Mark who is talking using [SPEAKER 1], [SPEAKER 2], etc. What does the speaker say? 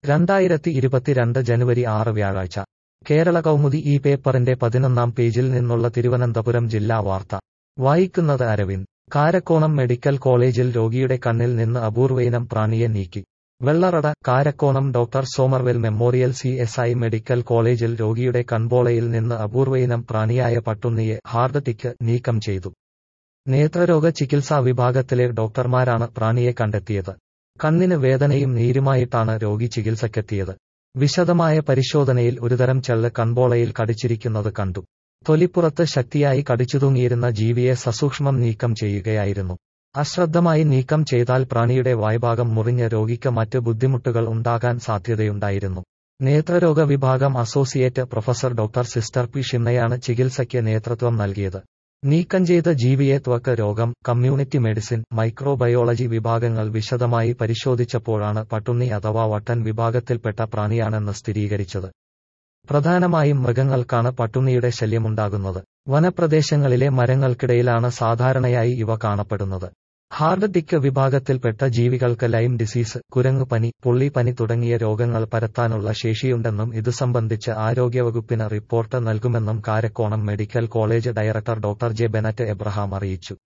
[SPEAKER 1] രണ്ടായിരത്തി ഇരുപത്തിരണ്ട് ജനുവരി ആറ് വ്യാഴാഴ്ച കേരള കൗമുദി ഈ പേപ്പറിന്റെ പതിനൊന്നാം പേജിൽ നിന്നുള്ള തിരുവനന്തപുരം ജില്ലാ വാർത്ത വായിക്കുന്നത് അരവിന്ദ് കാരക്കോണം മെഡിക്കൽ കോളേജിൽ രോഗിയുടെ കണ്ണിൽ നിന്ന് അപൂർവയിനം പ്രാണിയെ നീക്കി Vellarada Karakonam doctor Somervell memorial C S I medical കോളേജിൽ രോഗിയുടെ കൺപോളയിൽ നിന്ന് അപൂർവയിനം പ്രാണിയായ പട്ടുണ്ണിയെ ഹാർഡ് ടിക്ക് നീക്കം ചെയ്തു നേത്രരോഗ ചികിത്സാ വിഭാഗത്തിലെ ഡോക്ടർമാരാണ് പ്രാണിയെ കണ്ടെത്തിയത് കണ്ണിന് വേദനയും നീരുമായിട്ടാണ് രോഗി ചികിത്സക്കെത്തിയത് വിശദമായ പരിശോധനയിൽ ഒരുതരം ചെള്ള് കൺപോളയിൽ കടിച്ചിരിക്കുന്നത് കണ്ടു തൊലിപ്പുറത്ത് ശക്തിയായി കടിച്ചുതൂങ്ങിയിരുന്ന ജീവിയെ സസൂക്ഷ്മം നീക്കം ചെയ്യുകയായിരുന്നു അശ്രദ്ധമായി നീക്കം ചെയ്താൽ പ്രാണിയുടെ വായ്ഭാഗം മുറിഞ്ഞ് രോഗിക്ക് മറ്റ് ബുദ്ധിമുട്ടുകൾ ഉണ്ടാകാൻ സാധ്യതയുണ്ടായിരുന്നു നേത്രരോഗ വിഭാഗം associate professor doctor sister P ഷിമ്മയാണ് ചികിത്സയ്ക്ക് നേതൃത്വം നൽകിയത് നീക്കം ചെയ്ത ജീവിയെ ത്വക്ക് രോഗം കമ്മ്യൂണിറ്റി മെഡിസിൻ മൈക്രോബയോളജി വിഭാഗങ്ങൾ വിശദമായി പരിശോധിച്ചപ്പോഴാണ് പട്ടുണ്ണി അഥവാ വട്ടൻ വിഭാഗത്തിൽപ്പെട്ട പ്രാണിയാണെന്ന് സ്ഥിരീകരിച്ചത് പ്രധാനമായും മൃഗങ്ങൾക്കാണ് പട്ടുണ്ണിയുടെ ശല്യമുണ്ടാകുന്നത് വനപ്രദേശങ്ങളിലെ മരങ്ങൾക്കിടയിലാണ് സാധാരണയായി ഇവ കാണപ്പെടുന്നത് ഹാർഡ് ടിക്ക് വിഭാഗത്തിൽപ്പെട്ട ജീവികൾക്ക് ലൈം ഡിസീസ് കുരങ്ങുപനി പുള്ളിപ്പനി തുടങ്ങിയ രോഗങ്ങൾ പരത്താനുള്ള ശേഷിയുണ്ടെന്നും ഇതു സംബന്ധിച്ച് ആരോഗ്യവകുപ്പിന് റിപ്പോർട്ട് നൽകുമെന്നും Karakonam medical college director doctor J Bennet Abraham അറിയിച്ചു